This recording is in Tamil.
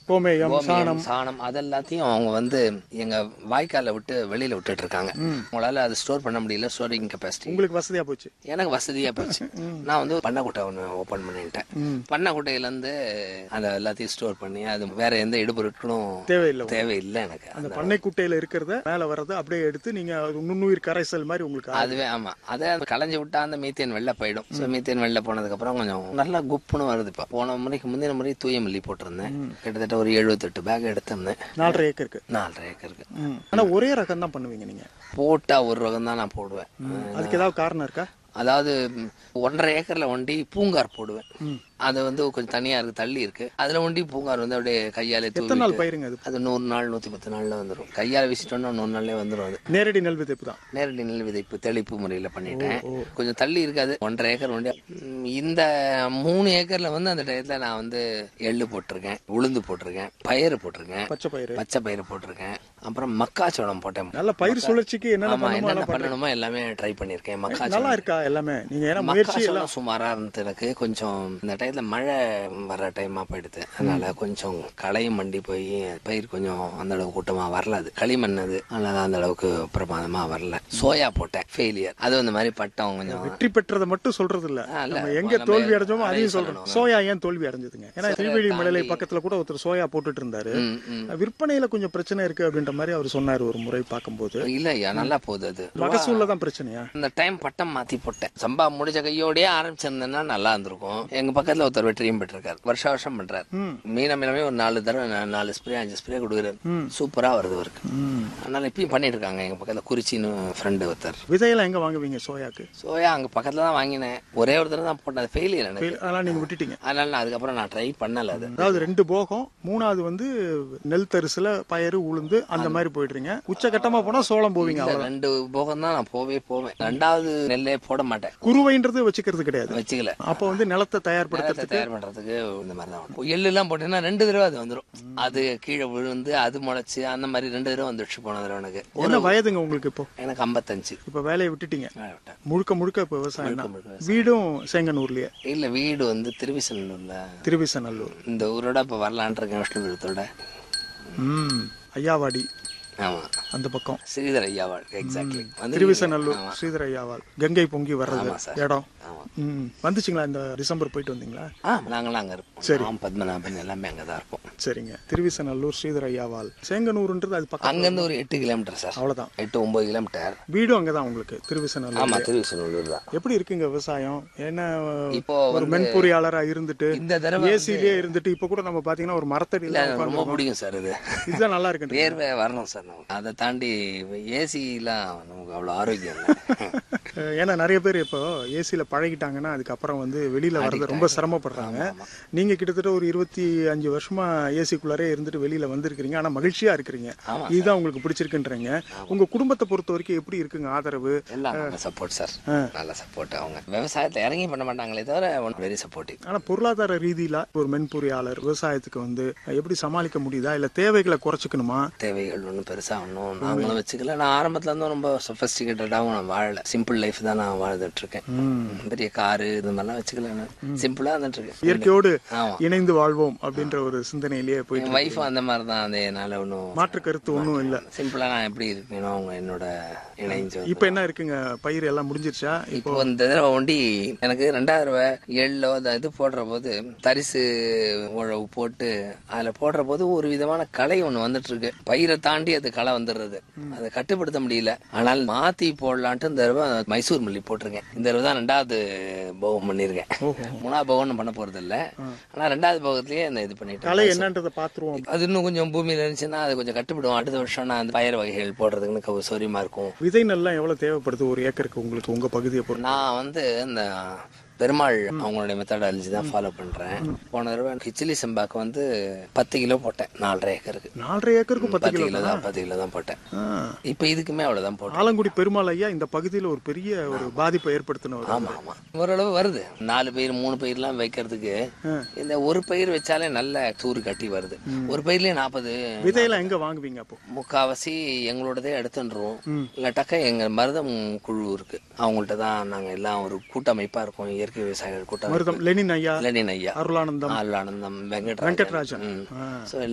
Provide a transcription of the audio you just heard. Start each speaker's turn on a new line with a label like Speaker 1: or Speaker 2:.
Speaker 1: கோமேயம்
Speaker 2: கோமியம்,
Speaker 1: சாணம்
Speaker 2: சாணம் அதெல்லாத்தையும் அவங்க வந்து எங்க வாய்க்கால விட்டு வெளியில விட்டுட்டு இருக்காங்க உங்களால அதை ஸ்டோர் பண்ண முடியல ஸ்டோரிங் கெப்பாசிட்டி
Speaker 1: உங்களுக்கு வசதியா போச்சு
Speaker 2: எனக்கு வசதியா போச்சு நான் வந்து பண்ணைக்குட்டை ஒன்று ஓப்பன் பண்ணிட்டேன் பண்ணைக்குட்டையில இருந்து அதை எல்லாத்தையும் ஸ்டோர் பண்ணி அது வேற எந்த இடுபொருட்களும்
Speaker 1: தேவையில்லை
Speaker 2: தேவையில்லை எனக்கு
Speaker 1: அந்த பண்ணை குட்டையில இருக்கிறத மேல வர்றத அப்படியே எடுத்து நீங்க அது நுண்ணுயிர் கரைசல் மாதிரி உங்களுக்கு ஆகுது.
Speaker 2: அதுவே ஆமா அதை களைஞ்சு விட்டா அந்த மீத்தேன் வெளில போயிடும் ஸோ மீத்தேன் வெளில போனதுக்கு அப்புறம் கொஞ்சம் நல்லா குப்புன்னு வருது இப்போ போன முறைக்கு முந்தின முறை தூய மல்லி போட்டிருந்தேன் கிட்டத்தட்ட ஒரு எழுபத்தெட்டு பேக் எடுத்திருந்தேன்
Speaker 1: நாலரை ஏக்கருக்கு
Speaker 2: நாலரை ஏக்கருக்கு
Speaker 1: ம். ஆனா ஒரே ரகம் தான் பண்ணுவீங்க நீங்க
Speaker 2: போட்டா ஒரு ரகம் தான் நான் போடுவேன்
Speaker 1: அதுக்கு ஏதாவது காரணம் இருக்கா
Speaker 2: அதாவது ம், ஒன்றரை ஏக்கர்ல ஒண்டி பூங்கார் போடுவேன் அது வந்து கொஞ்சம் தனியா இருக்கு தள்ளி இருக்கு அதுல ஒண்டி பூங்கார் வந்து அப்படியே கையாலே
Speaker 1: எத்தனை
Speaker 2: தூவி
Speaker 1: நாள் பயிருங்க அது
Speaker 2: அது நூறு நாள் நூத்தி பத்து நாள்ல வந்துடும் கையால வீசிட்டோம்னா நூறு நாள்லயே வந்துடும் அது
Speaker 1: நேரடி நெல் விதைப்பு தான்
Speaker 2: நேரடி நெல் விதைப்பு தெளிப்பு முறையில பண்ணிட்டேன் கொஞ்சம் தள்ளி இருக்காது ஒன்றரை ஏக்கர் ஒண்டி ம், இந்த மூணு ஏக்கர்ல வந்து அந்த டயத்துல நான் வந்து எள்ளு போட்டிருக்கேன் உளுந்து போட்டிருக்கேன் பயிறு போட்டிருக்கேன்
Speaker 1: பச்சை பயிறு
Speaker 2: பச்சை பயிறு போட்டிருக்கேன் அப்புறம் மக்காச்சோளம் போட்டேன்
Speaker 1: நல்ல பயிர் சுழற்சிக்கு என்னென்ன
Speaker 2: ஆமா
Speaker 1: பண்ணுமோ
Speaker 2: என்னென்ன பண்ணணுமோ எல்லாமே ட்ரை பண்ணிருக்கேன் மக்காச்சோளம்
Speaker 1: நல்லா இருக்கா எல்லாமே நீங்க ஏன்னா முயற்சி
Speaker 2: மக்காச்சோளம் சுமாரா இருந்தது எனக்கு கொஞ்சம் இந்த டயத்துல மழை வர டைமா போயிடுது அதனால கொஞ்சம் களையும் மண்டி போய் பயிர் கொஞ்சம் அந்த அளவுக்கு கூட்டமா வரல அது களிமண் அது அதனால அந்த அளவுக்கு பிரமாதமா வரல சோயா போட்டேன் ஃபெயிலியர் அது இந்த மாதிரி பட்டம் கொஞ்சம்
Speaker 1: வெற்றி பெற்றதை மட்டும் சொல்றது இல்ல
Speaker 2: ஆ, இல்ல.
Speaker 1: நம்ம எங்க
Speaker 2: நம்ம
Speaker 1: தோல்வி அடைஞ்சோமோ
Speaker 2: அதையும்
Speaker 1: அதையும் சொல்றோம்
Speaker 2: சொல்லணும்.
Speaker 1: சோயா ஏன் தோல்வி அடைஞ்சதுங்க ஏன்னா திருவேலி மலை பக்கத்துல கூட ஒருத்தர் சோயா போட்டுட்டு இருந்தாரு
Speaker 2: ம், ம்.
Speaker 1: விற்பனையில கொஞ்சம் பிரச்சனை இருக்கு அப்படின்ற மாதிரி அவர் சொன்னாரு ஒரு முறை பார்க்கும்போது
Speaker 2: இல்ல ஐயா நல்லா போகுது அது
Speaker 1: மகசூல்ல தான் பிரச்சனையா
Speaker 2: இந்த டைம் பட்டம் மாத்தி போட்டேன் சம்பா முடிஞ்ச கையோடயே ஆரம்பிச்சிருந்தேன்னா நல்லா இருந்திருக்கும் எங்க பக்கத்துல ஒருத்தர் வெற்றியும் பெற்றிருக்காரு வருஷ வருஷம் பண்றாரு மீன மீனமே ஒரு நாலு தடவை நா- நாலு ஸ்ப்ரே அஞ்சு ஸ்ப்ரே கொடுக்குறாரு சூப்பரா வருது அவருக்கு
Speaker 1: ம்.
Speaker 2: அதனால இப்பயும் பண்ணிட்டு இருக்காங்க எங்க பக்கத்துல குறிச்சின்னு ஃப்ரெண்டு ஒருத்தர்
Speaker 1: விதையெல்லாம் எங்க வாங்குவீங்க சோயாக்கு
Speaker 2: சோயா அங்க பக்கத்துல தான் வாங்கினேன் ஒரே ஒரு தடவை தான் போட்டேன் அது ஃபெயிலியர் எனக்கு
Speaker 1: அதெல்லாம் நீங்க விட்டுட்டீங்க
Speaker 2: அதனால நான் அதுக்கப்புறம் நான் ட்ரை பண்ணல அது
Speaker 1: அதாவது ரெண்டு போகம் மூணாவது வந்து நெல் தரிசுல பயறு உளுந்து அந்த மாதிரி போயிடுறீங்க உச்சகட்டமா போனா சோளம் போவீங்க
Speaker 2: இந்த
Speaker 1: அவ்வளவுதான்
Speaker 2: ரெண்டு போகம் தான் நான் போவே போவேன் ரெண்டாவது நெல்லே போட மாட்டேன்
Speaker 1: குருவைன்றது வச்சுக்கிறது கிடையாது
Speaker 2: வச்சுக்கல
Speaker 1: அப்போ வந்து நிலத்தை தயார்படுத்த
Speaker 2: நிலத்தை தயார் பண்றதுக்கு இந்த மாதிரி தான் எள்ளு எல்லாம் போட்டீங்கன்னா ரெண்டு தடவை அது வந்துடும் அது கீழே விழுந்து அது முளைச்சு அந்த மாதிரி ரெண்டு தடவை வந்துடுச்சு போன தடவை எனக்கு
Speaker 1: என்ன வயதுங்க உங்களுக்கு இப்போ
Speaker 2: எனக்கு ஐம்பத்தஞ்சு
Speaker 1: இப்ப வேலையை விட்டுட்டீங்க
Speaker 2: நான் விட்டேன்.
Speaker 1: முழுக்க முழுக்க இப்ப விவசாயம் தான்
Speaker 2: முழுக்க
Speaker 1: வீடும் சேங்கனூர்லயே
Speaker 2: இல்ல வீடு வந்து திருவிசநல்லூர்ல
Speaker 1: திருவிசநல்லூர்
Speaker 2: இந்த ஊரோட இப்ப வரலான் இருக்கேன் விஷ்ணுபுரத்தோட
Speaker 1: ம் ஐயாவாடி
Speaker 2: ஆமா
Speaker 1: அந்த பக்கம்
Speaker 2: ஸ்ரீதர் ஐயாவாள் எக்ஸாக்ட்லி வந்து
Speaker 1: திருவிசநல்லூர் ஸ்ரீதர ஐயாவால் கங்கை பொங்கி வர்றது
Speaker 2: ஆமா சார்.
Speaker 1: இடம்
Speaker 2: ஆமா
Speaker 1: ம் வந்துச்சுங்களா இந்த டிசம்பர் போயிட்டு வந்தீங்களா
Speaker 2: ஆ நாங்களாம் அங்க இருப்போம் நாம் பத்மநாபன் எல்லாமே அங்கதான் இருப்போம்
Speaker 1: சரிங்க திருவிசநல்லூர் ஸ்ரீதர ஐயாவால் சேங்கனூர்ன்றது அது பக்கம்
Speaker 2: அங்கிருந்து ஒரு எட்டு கிலோமீட்டர் சார்
Speaker 1: அவ்வளவுதான்
Speaker 2: எட்டு ஒன்பது கிலோமீட்டர்
Speaker 1: வீடும் அங்கதான் உங்களுக்கு திருவிசநல்லூர்
Speaker 2: ஆமா திருவிசநல்லூர் தான்
Speaker 1: எப்படி இருக்குங்க விவசாயம் என்ன
Speaker 2: இப்போ
Speaker 1: ஒரு
Speaker 2: வந்து
Speaker 1: மென்பொறியாளரா இருந்துட்டு
Speaker 2: இந்த தடவை
Speaker 1: ஏசிலேயே இருந்துட்டு இப்ப கூட நம்ம பாத்தீங்கன்னா ஒரு மரத்தடியில
Speaker 2: இல்ல, எனக்கு ரொம்ப பிடிக்கும் சார் இது
Speaker 1: இதுதான் நல்லா இருக்கு
Speaker 2: வேர்வை வரணும் சார் நமக்கு அதை தாண்டி ஏசிலாம் நமக்கு அவ்வளோ ஆரோக்கியம் இல்லை
Speaker 1: ஏன்னா நிறைய பேர் இப்போ ஏசியில பழகிட்டாங்கன்னா அதுக்கப்புறம் வந்து வெளியில வர்றது ரொம்ப சிரமப்படுறாங்க நீங்க கிட்டத்தட்ட ஒரு இருபத்தி அஞ்சு வருஷமா ஏசிக்குள்ளாரே இருந்துட்டு வெளியில வந்திருக்கிறீங்க ஆனா மகிழ்ச்சியா இருக்கிறீங்க
Speaker 2: ஆமா
Speaker 1: இதுதான் உங்களுக்கு பிடிச்சிருக்குன்றீங்க உங்க குடும்பத்தை பொறுத்த வரைக்கும் எப்படி இருக்குங்க ஆதரவு
Speaker 2: எல்லாம் நல்ல சப்போர்ட் சார் நல்ல சப்போர்ட் அவங்க விவசாயத்தை இறங்கி பண்ண மாட்டாங்களே தவிர வெரி சப்போர்ட்டிவ்
Speaker 1: ஆனா பொருளாதார ரீதியில ஒரு மென்பொறியாளர் விவசாயத்துக்கு வந்து எப்படி சமாளிக்க முடியுதா இல்ல தேவைகளை குறைச்சிக்கணுமா
Speaker 2: தேவைகள் ஒன்றும் பெருசா ஒன்றும் நாங்களும் வச்சுக்கல நான் ஆரம்பத்துல இருந்தும் ரொம்ப சொஃபஸ்டிகேட்டடாகவும் நான் வாழல சிம்பிள் லைஃப் தான் நான் வாழ்ந்துட்டு இருக்கேன் பெரிய காரு இது மாதிரிலாம் வச்சுக்கல நான் சிம்பிளா இருந்துட்டு இருக்கேன்
Speaker 1: இயற்கையோடு
Speaker 2: ஆமா
Speaker 1: இணைந்து வாழ்வோம் அப்படின்ற ஒரு சிந்தனையிலேயே போயிட்டு
Speaker 2: என் ஒய்ஃபும் அந்த மாதிரி தான் அது என்னால ஒன்றும்
Speaker 1: மாற்று கருத்து ஒண்ணும் இல்ல
Speaker 2: சிம்பிளா நான் எப்படி இருக்கணும் அவங்க என்னோட இணைஞ்சு வந்து-
Speaker 1: இப்ப என்ன இருக்குங்க பயிர் எல்லாம் முடிஞ்சிருச்சா
Speaker 2: இப்போ இந்த தடவை ஒண்டி எனக்கு ரெண்டாயிரம் ரூபாய் எள்ளோ அந்த இது போடுற போது தரிசு உழவு போட்டு அதுல போடுற போது ஒரு விதமான களை ஒண்ணு வந்துட்டு இருக்கு பயிரை தாண்டி அது களை வந்துடுறது அதை கட்டுப்படுத்த முடியல ஆனால் மாத்தி போடலான்ட்டு இந்த தடவை மைசூர் மல்லி போட்டிருக்கேன் இந்த தடவை தான் ரெண்டாவது போகம் பண்ணிருக்கேன் மூணாவது போகம் பண்ண போறது இல்ல ஆனா ரெண்டாவது போகத்திலேயே அந்த இது பண்ணிட்டேன்
Speaker 1: கலை என்னன்றதை பாத்துருவோம்
Speaker 2: அது இன்னும் கொஞ்சம் பூமியில இருந்துச்சுன்னா அது கொஞ்சம் கட்டுப்பிடும் அடுத்த வருஷம் நான் அந்த பயிர் வகைகள் போடுறதுக்குன்னு கவு- சௌரியமா இருக்கும்
Speaker 1: விதை நெல்லாம் எவ்வளவு தேவைப்படுது ஒரு ஏக்கருக்கு உங்களுக்கு உங்க பகுதியை பொறுத்து
Speaker 2: நான் வந்து இந்த பெருமாள் அவங்களுடைய மெத்தடாலஜி தான் ஃபாலோ பண்றேன் போன தடவை கிச்சிலி செம்பாக்கு வந்து பத்து கிலோ போட்டேன் நாலரை ஏக்கருக்கு
Speaker 1: நாலரை ஏக்கருக்கு பத்து
Speaker 2: பத்து
Speaker 1: கிலோ
Speaker 2: கிலோ தான் பத்து கிலோ தான் போட்டேன்
Speaker 1: ஆ.
Speaker 2: இப்போ இதுக்குமே அவ்வளவுதான் போட்டேன்
Speaker 1: ஆலங்குடி பெருமாள் ஐயா இந்த பகுதியில ஒரு பெரிய ஒரு பாதிப்பை ஏற்படுத்தினவர்
Speaker 2: ஆமா ஆமா ஓரளவு வருது நாலு பயிர் மூணு பயிர்லாம் வைக்கிறதுக்கு இந்த ஒரு பயிர் வச்சாலே நல்ல தூறு கட்டி வருது ஒரு பயிர்லயே நாற்பது
Speaker 1: விதையெல்லாம் எங்க வாங்குவீங்க அப்போ
Speaker 2: முக்காவாசி எங்களோடதே எடுத்துட்டுருவோம் இல்லாட்டாக்கா எங்க மருதம் குழு இருக்கு அவங்கள்ட்ட தான் நாங்க எல்லாம் ஒரு கூட்டமைப்பா இருக்கோம் இயற்கை விவசாயிகள் கூட்டம்
Speaker 1: மருதம் லெனின் ஐயா
Speaker 2: லெனின் ஐயா
Speaker 1: அருளானந்தம்
Speaker 2: ஆனந்தம் வெங்கட்ராஜன்
Speaker 1: வெங்கட்ராஜன்
Speaker 2: ம்.
Speaker 1: ஆ.
Speaker 2: So,